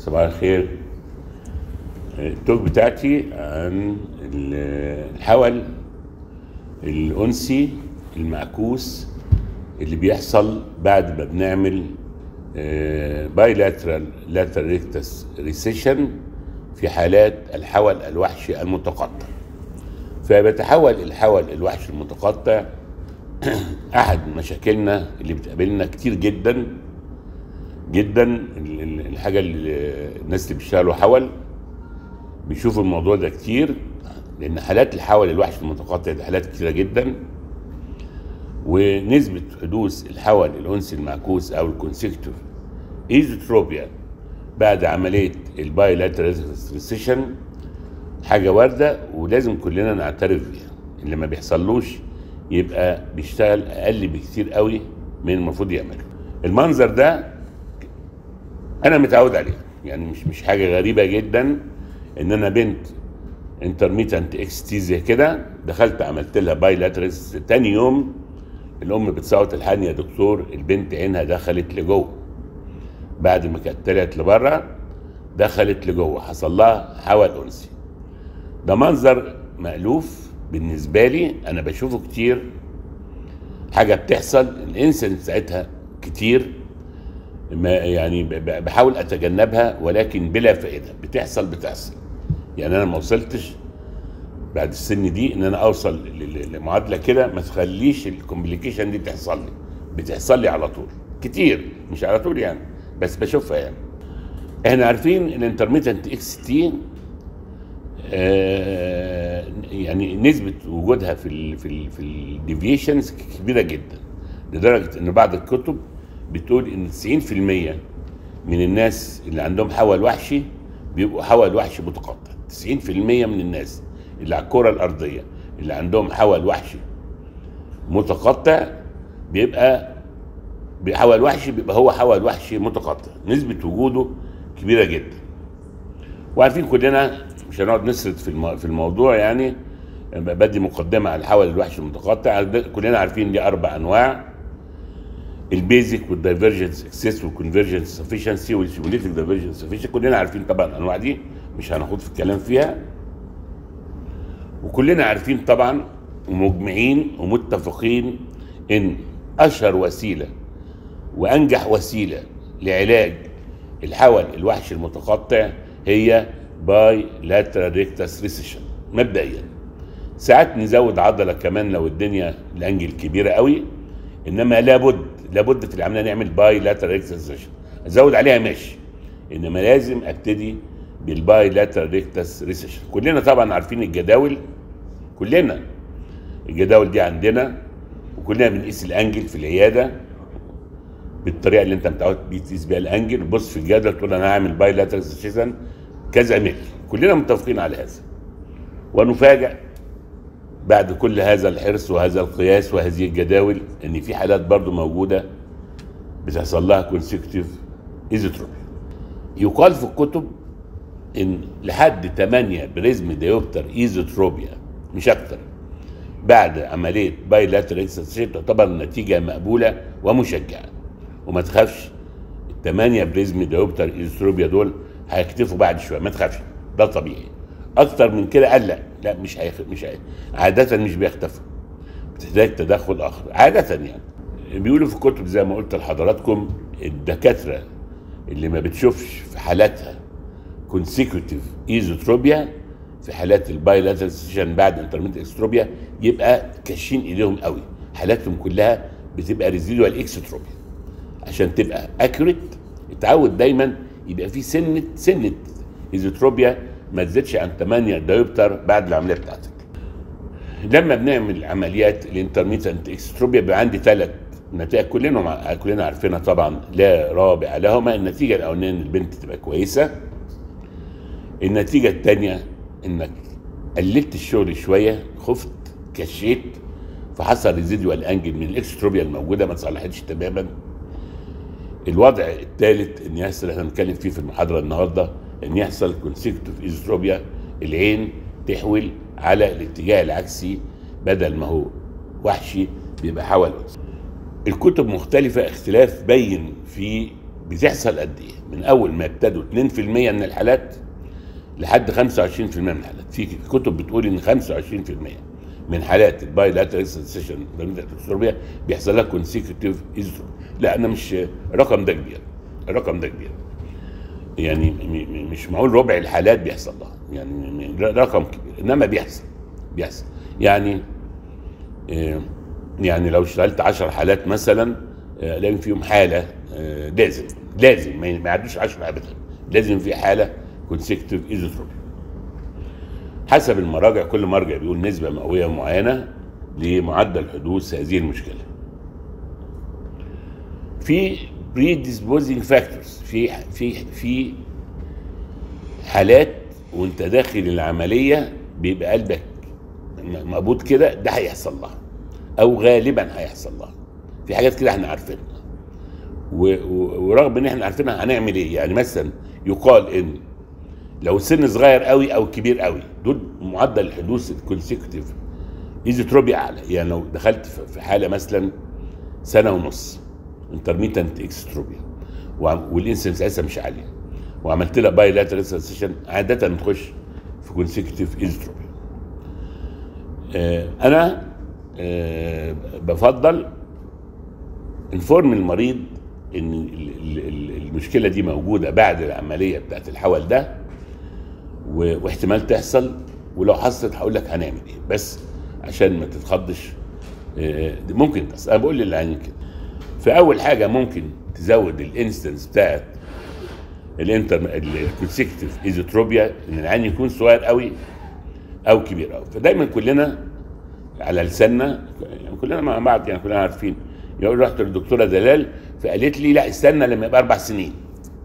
صباح الخير التوك بتاعتي عن الحول الأنسي المعكوس اللي بيحصل بعد ما بنعمل بايلاترال لاترال ريكتس ريسيشن في حالات الحول الوحشي المتقطع فبيتحول الحول الوحشي المتقطع احد مشاكلنا اللي بتقابلنا كتير جدا جدا ال- ال- الحاجه اللي الناس اللي بيشتغلوا حول بيشوفوا الموضوع ده كتير لان حالات الحول الوحش المتقطع دي حالات كتيره جدا ونسبه حدوث الحول الانسي المعكوس او الكونسكتور ايزوتروبيا بعد عمليه البايلاترال ريسيشن حاجه وارده ولازم كلنا نعترف بيها اللي ما بيحصلوش يبقى بيشتغل اقل بكتير قوي من المفروض يعمله المنظر ده انا متعود عليه يعني مش مش حاجه غريبه جدا ان انا بنت انترميتنت اكس تي زي كده دخلت عملت لها بايلاترس تاني يوم الام بتصوت الحقني يا دكتور البنت عينها دخلت لجوه بعد ما كانت طلعت لبره دخلت لجوه حصل لها حول انسي ده منظر مألوف بالنسبه لي انا بشوفه كتير حاجه بتحصل الانسنت ساعتها كتير ما يعني ب- ب- بحاول اتجنبها ولكن بلا فائده بتحصل بتحصل يعني انا ما وصلتش بعد السن دي ان انا اوصل ل- ل- لمعادله كده ما تخليش الكومبليكيشن دي تحصل لي بتحصل لي على طول كتير مش على طول يعني بس بشوفها يعني احنا عارفين الانترميتنت اكس تي آه، يعني نسبة وجودها في ال في ال في الديفيشنز كبيرة جدا لدرجة ان بعض الكتب بتقول ان 90% من الناس اللي عندهم حول وحشي بيبقوا حول وحشي متقطع 90% من الناس اللي على الكرة الأرضية اللي عندهم حول وحشي متقطع بيبقى بحول وحشي بيبقى هو حول وحشي متقطع نسبة وجوده كبيرة جدا وعارفين كلنا مش هنقعد نسرد في المو... في الموضوع يعني بدي مقدمه على الحول الوحش المتقطع كلنا عارفين دي اربع انواع البيزك والدايفرجنس اكسس والكونفرجنس سفشنسي والسيموليتيف دايفرجنس سفشنسي كلنا عارفين طبعا الانواع دي مش هناخد في الكلام فيها وكلنا عارفين طبعا ومجمعين ومتفقين ان اشهر وسيله وانجح وسيله لعلاج الحول الوحش المتقطع هي باي لاترال ريكتاس ريسيشن مبدئيا ساعات نزود عضله كمان لو الدنيا الانجل كبيره قوي انما لابد لابد في العمليه نعمل باي لاترال ريكتاس ريسيشن ازود عليها ماشي انما لازم ابتدي بالباي لاترال ريكتاس ريسيشن كلنا طبعا عارفين الجداول كلنا الجداول دي عندنا وكلنا بنقيس الانجل في العياده بالطريقه اللي انت متعود بتقيس بيها الانجل تبص في الجدول تقول انا هعمل باي لاترال ريسيشن كذا ملي كلنا متفقين على هذا ونفاجأ بعد كل هذا الحرص وهذا القياس وهذه الجداول ان في حالات برضو موجوده بتحصل لها كونسكتيف ايزوتروبيا يقال في الكتب ان لحد 8 بريزم ديوبتر ايزوتروبيا مش اكتر بعد عمليه بايلاترال اكسسيشن تعتبر نتيجه مقبوله ومشجعه وما تخافش الثمانيه بريزم ديوبتر ايزوتروبيا دول هيختفوا بعد شويه ما تخافش ده طبيعي اكتر من كده قال لا لا مش هيخ... مش هي... عاده مش بيختفوا بتحتاج تدخل اخر عاده يعني بيقولوا في الكتب زي ما قلت لحضراتكم الدكاتره اللي ما بتشوفش في حالاتها كونسيكوتيف ايزوتروبيا في حالات البايلاترال سيشن بعد انترميت اكستروبيا يبقى كاشين ايديهم قوي حالاتهم كلها بتبقى ريزيدوال اكستروبيا عشان تبقى اكوريت اتعود دايما يبقى في سنه سنه ايزوتروبيا ما تزيدش عن 8 دايوبتر بعد العمليه بتاعتك. لما بنعمل عمليات الانترميتنت اكستروبيا بيبقى عندي ثلاث نتائج كلنا مع... كلنا عارفينها طبعا لا رابع لهما النتيجه الاولانيه ان البنت تبقى كويسه النتيجه الثانيه انك قللت الشغل شويه خفت كشيت فحصل ريزيدوال انجل من الاكستروبيا الموجوده ما تصلحتش تماما الوضع الثالث ان يحصل احنا هنتكلم فيه في المحاضره النهارده ان يحصل كونسيكتيف ايزوتروبيا العين تحول على الاتجاه العكسي بدل ما هو وحشي بيبقى حول الكتب مختلفة اختلاف بين في بتحصل قد ايه من اول ما ابتدوا 2% من الحالات لحد 25% من الحالات في كتب بتقول ان 25% من حالات البايلاترال سيشن بيحصل لها كونسيكتيف ايزوتروبي لا انا مش الرقم ده كبير الرقم ده كبير يعني م- م- مش معقول ربع الحالات بيحصل لها يعني م- رقم كبير انما بيحصل بيحصل يعني آه، يعني لو اشتغلت 10 حالات مثلا آه، الاقي فيهم حاله آه، لازم لازم ما ما يعدوش 10 ابدا لازم في حاله كونسيكتيف ايزوتروبي حسب المراجع كل مرجع بيقول نسبه مئويه معينه لمعدل حدوث هذه المشكله في predisposing فاكتورز في في في حالات وانت داخل العمليه بيبقى قلبك م- مقبوض كده ده هيحصل لها او غالبا هيحصل لها في حاجات كده احنا عارفينها و- و- ورغم ان احنا عارفينها هنعمل ايه يعني مثلا يقال ان لو السن صغير قوي او كبير قوي دول معدل حدوث الكونسيكتيف ايزوتروبي اعلى يعني لو دخلت في في حاله مثلا سنه ونص انترميتنت اكستروبيا والانسنس اساسا مش عاليه وعملت لها باي لاترال سيشن عاده بتخش في كونسيكتيف ايزوتروبيا آه انا آه بفضل انفورم المريض ان ال- ال- ال- المشكله دي موجوده بعد العمليه بتاعت الحول ده و- واحتمال تحصل ولو حصلت هقول لك هنعمل ايه بس عشان ما تتخضش آه، دي ممكن تحصل انا بقول للعيان كده فاول حاجه ممكن تزود الانستنس بتاعت الانتر الكونسيكتيف ايزوتروبيا ان العيان يكون صغير قوي او كبير قوي فدايما كلنا على لساننا يعني كلنا مع بعض يعني كلنا عارفين يقول رحت للدكتوره دلال فقالت لي لا استنى لما يبقى اربع سنين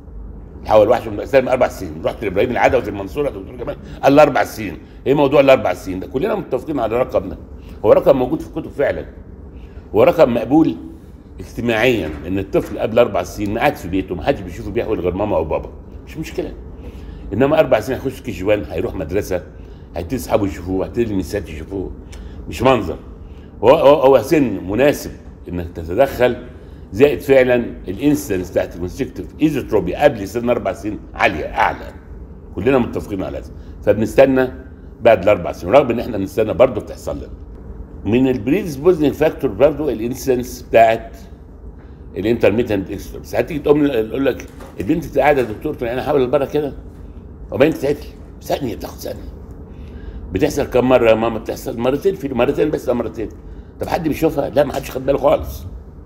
حاول وحش من استنى اربع سنين رحت لابراهيم العدوي في المنصوره دكتور جمال قال لي اربع سنين ايه موضوع الاربع سنين ده كلنا متفقين على الرقم ده هو رقم موجود في الكتب فعلا هو رقم مقبول اجتماعيا ان الطفل قبل اربع سنين قاعد في بيته ما حدش بيشوفه بيحول غير ماما او بابا مش مشكله انما اربع سنين هيخش كي جي 1 هيروح مدرسه هيبتدي اصحابه يشوفوه هيبتدي المسات يشوفوه مش منظر هو هو هو سن مناسب انك تتدخل زائد فعلا الانسنس بتاعت الكونستركتيف ايزوتروبي قبل سن اربع سنين عاليه اعلى كلنا متفقين على هذا فبنستنى بعد الاربع سنين رغم ان احنا بنستنى برضه بتحصل لنا من البريدسبوزنج فاكتور برضه الانسنس بتاعت الانترميتنت اكسترا بس هتيجي تقوم تقول لك البنت بتبقى قاعده يا دكتور تقول انا هحاول البره كده وبعدين تتعدل ثانيه بتاخد ثانيه بتحصل كم مره يا ماما بتحصل مرتين في مرتين بس أو مرتين طب حد بيشوفها لا ما حدش خد باله خالص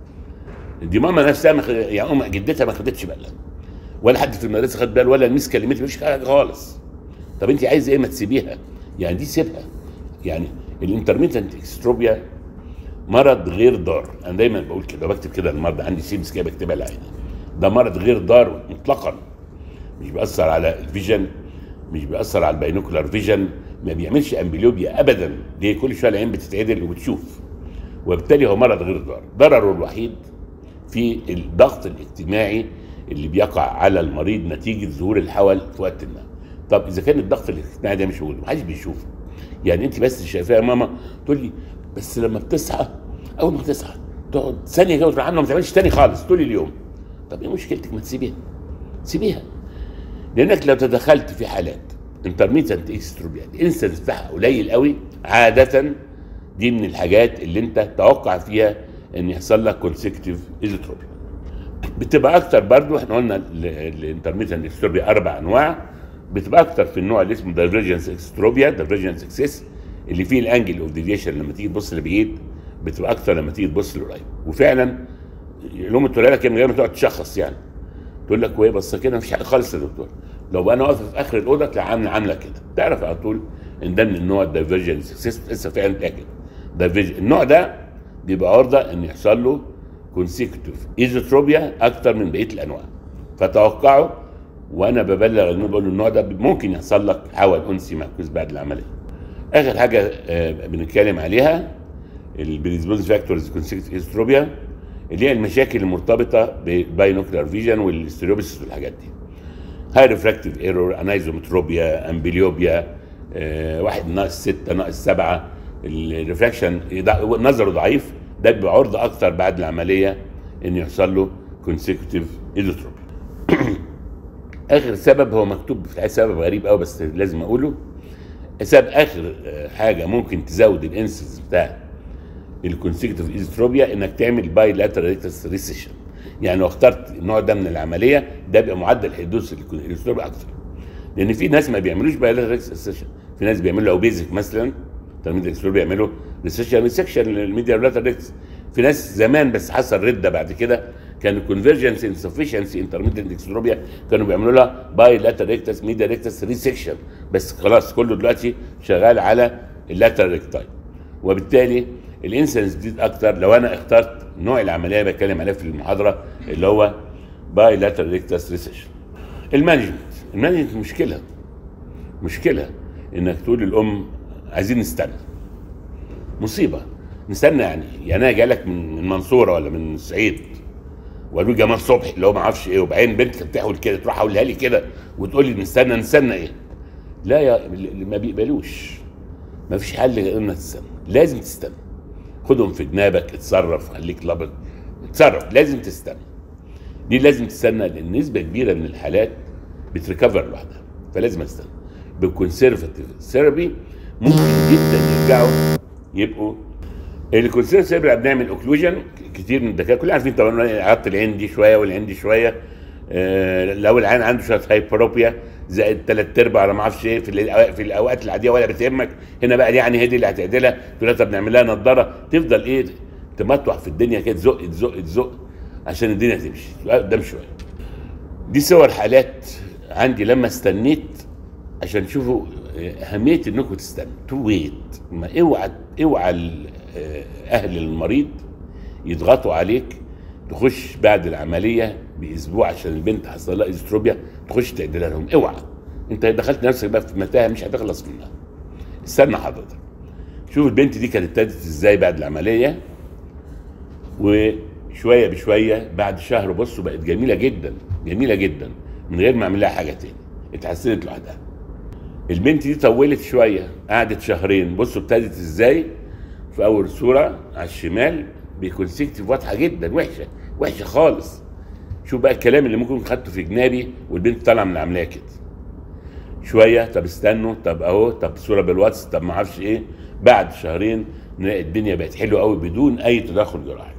دي ماما نفسها ما خد... يعني ام جدتها ما خدتش بالها ولا حد في المدرسه خد باله ولا الميس كلمتها مفيش حاجه خالص طب انت عايز ايه ما تسيبيها يعني دي سيبها يعني الانترميتنت اكستروبيا مرض غير ضار انا دايما بقول كده بكتب كده المرضى عندي سيمز كده بكتبها لعيني ده مرض غير ضار مطلقا مش بيأثر على الفيجن مش بيأثر على الباينوكولار فيجن ما بيعملش امبليوبيا ابدا ليه كل شويه العين بتتعدل وبتشوف وبالتالي هو مرض غير ضار ضرره الوحيد في الضغط الاجتماعي اللي بيقع على المريض نتيجه ظهور الحول في وقت ما طب اذا كان الضغط الاجتماعي ده مش موجود محدش بيشوفه يعني انت بس شايفاها يا ماما تقول لي بس لما بتصحى اول ما تصحى تقعد ثانيه كده وتروح عنها وما تعملش تاني خالص طول اليوم طب ايه مشكلتك ما تسيبيها سيبيها لانك لو تدخلت في حالات انترميتنت اكستروبيا الانسنس بتاعها قليل قوي عاده دي من الحاجات اللي انت توقع فيها ان يحصل لك كونسكتيف ايزوتروبيا بتبقى اكتر برضو احنا قلنا الانترميتنت اكستروبيا اربع انواع بتبقى اكتر في النوع اللي اسمه دايفرجنس اكستروبيا دايفرجنس اكسس اللي فيه الانجل اوف ديفيشن لما تيجي تبص لبعيد بتبقى اكتر لما تيجي تبص لقريب وفعلا الام تقول لك من غير ما تقعد تشخص يعني تقول لك وهي بصه كده مفيش حاجه خالص يا دكتور لو انا واقف في اخر الاوضه تلاقي عامله عامله كده تعرف على طول ان ده من النوع الدايفرجنس اكسس لسه فعلا تاكد Divergent. النوع ده بيبقى عرضه ان يحصل له كونسيكتيف ايزوتروبيا اكتر من بقيه الانواع فتوقعوا وانا ببلغ انه بقول النوع ده ممكن يحصل لك حول انسي معكوس بعد العمليه اخر حاجه آه، بنتكلم عليها البريزبوز فاكتورز كونسيكتيف ايزوتروبيا اللي هي المشاكل المرتبطه بالباينوكلار فيجن والستيروبيسيس والحاجات دي هاي ريفراكتيف ايرور انايزومتروبيا امبليوبيا آه، واحد ناقص ستة ناقص سبعة الريفراكشن نظره ضعيف ده بيبقى عرضة أكتر بعد العملية إن يحصل له كونسيكتيف ايزوتروبي اخر سبب هو مكتوب في سبب غريب قوي بس لازم اقوله سبب اخر آه، حاجه ممكن تزود الانسنس بتاع الكونسيكتيف ايزوتروبيا انك تعمل باي لاترال ريسيشن يعني لو اخترت النوع ده من العمليه ده بيبقى معدل حدوث الايزوتروبيا اكتر لان في ناس ما بيعملوش باي لاترال ريسيشن في ناس بيعملوا او بيزك مثلا تلميذ الاكسبلور بيعملوا ريسيشن ريسكشن للميديا لاترال في ناس زمان بس حصل رده بعد كده كان الكونفرجنس انسفشنسي انترميديت اكسلوبيا كانوا بيعملوا لها باي لاتر ريكتس ميديا ريكتس ريسكشن بس خلاص كله دلوقتي شغال على اللاتر ريكتاي وبالتالي الانسنس دي اكتر لو انا اخترت نوع العمليه اللي بتكلم عليها في المحاضره اللي هو باي لاتر ريكتس ريسكشن المانجمنت المانجمنت مشكله مشكله انك تقول للام عايزين نستنى مصيبه نستنى يعني يعني انا جاي لك من المنصوره ولا من الصعيد وقالوا لي جمال صبحي اللي هو ما اعرفش ايه وبعدين بنت بتحول كده تروح اقولها لي كده وتقول لي نستنى نستنى ايه؟ لا يا ما بيقبلوش ما فيش حل غير انك تستنى لازم تستنى خدهم في جنابك اتصرف خليك لبط اتصرف لازم تستنى دي لازم تستنى لان نسبه كبيره من الحالات بتريكفر لوحدها فلازم استنى بالكونسرفتيف ثيرابي ممكن جدا يرجعوا يبقوا الكونسيرن سيربرا بنعمل اوكلوجن كتير من الدكاتره كلنا عارفين طبعا عضله العين دي شويه والعين دي شويه آه لو العين عنده شويه هايبروبيا زائد ثلاث ارباع انا ما اعرفش ايه في الأوقات في الاوقات العاديه ولا بتهمك هنا بقى دي يعني هي دي اللي هتعدلها تقول لها بنعمل لها نضاره تفضل ايه تمطوح في الدنيا كده تزق تزق تزق عشان الدنيا تمشي قدام شويه دي صور حالات عندي لما استنيت عشان تشوفوا اهميه انكم تستنوا تو ويت ما اوعى اوعى اهل المريض يضغطوا عليك تخش بعد العمليه باسبوع عشان البنت حصل لها استروبيا تخش تعدلها لهم اوعى انت دخلت نفسك بقى في متاهه مش هتخلص منها استنى حضرتك شوف البنت دي كانت ابتدت ازاي بعد العمليه وشويه بشويه بعد شهر بصوا بقت جميله جدا جميله جدا من غير ما اعمل لها حاجه تاني اتحسنت لوحدها البنت دي طولت شويه قعدت شهرين بصوا ابتدت ازاي في اول صوره على الشمال بكونسكتيف واضحه جدا وحشه وحشه خالص شوف بقى الكلام اللي ممكن خدته في جنابي والبنت طالعه من العمليه كده شويه طب استنوا طب اهو طب صوره بالواتس طب ما اعرفش ايه بعد شهرين نلاقي الدنيا بقت حلوه قوي بدون اي تدخل جراحي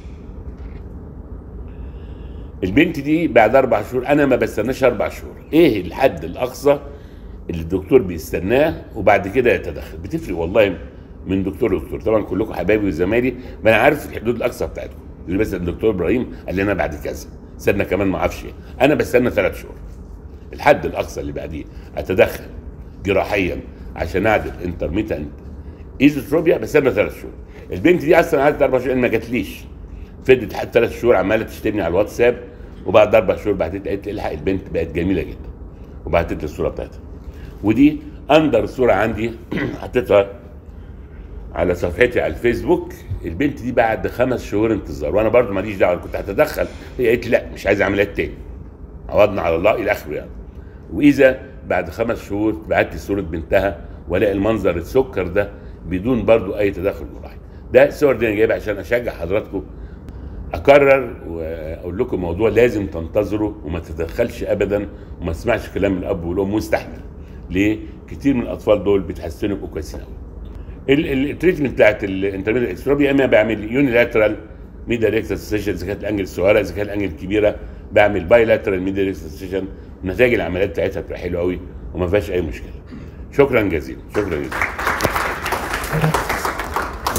البنت دي بعد اربع شهور انا ما بستناش اربع شهور ايه الحد الاقصى اللي الدكتور بيستناه وبعد كده يتدخل بتفرق والله من دكتور لدكتور طبعا كلكم حبايبي وزمايلي ما انا عارف الحدود الاقصى بتاعتكم اللي مثلا الدكتور ابراهيم قال لي انا بعد كذا استنى كمان ما اعرفش انا بستنى ثلاث شهور الحد الاقصى اللي بعديه اتدخل جراحيا عشان اعدل انترميتنت ايزوتروبيا بستنى ثلاث شهور البنت دي اصلا قعدت اربع شهور ما جاتليش فضلت لحد ثلاث شهور عماله تشتمني على الواتساب وبعد اربع شهور بعتت قالت لي الحق البنت بقت جميله جدا وبعتت لي الصوره بتاعتها ودي اندر صوره عندي حطيتها على صفحتي على الفيسبوك البنت دي بعد خمس شهور انتظار وانا برضو ماليش دعوه كنت هتدخل هي قالت لي لا مش عايز عمليات تاني عوضنا على الله الى اخره يعني واذا بعد خمس شهور بعت لي صوره بنتها والاقي المنظر السكر ده بدون برضو اي تدخل جراحي ده الصور دي انا جايبها عشان اشجع حضراتكم اكرر واقول لكم موضوع لازم تنتظروا وما تتدخلش ابدا وما تسمعش كلام الاب والام مستحمل ليه؟ كتير من الاطفال دول بيتحسنوا يبقوا كويسين قوي. التريتمنت بتاعت الانترميديت اكستروبيا اما بعمل يونيلاترال ميديا ريكتال سيشن اذا كانت الانجل الصغيره اذا كانت الانجل الكبيره بعمل بايلاترال ميديا ريكتال سيشن نتائج العمليات بتاعتها بتبقى حلوه قوي وما فيهاش اي مشكله. شكرا جزيلا شكرا جزيلا.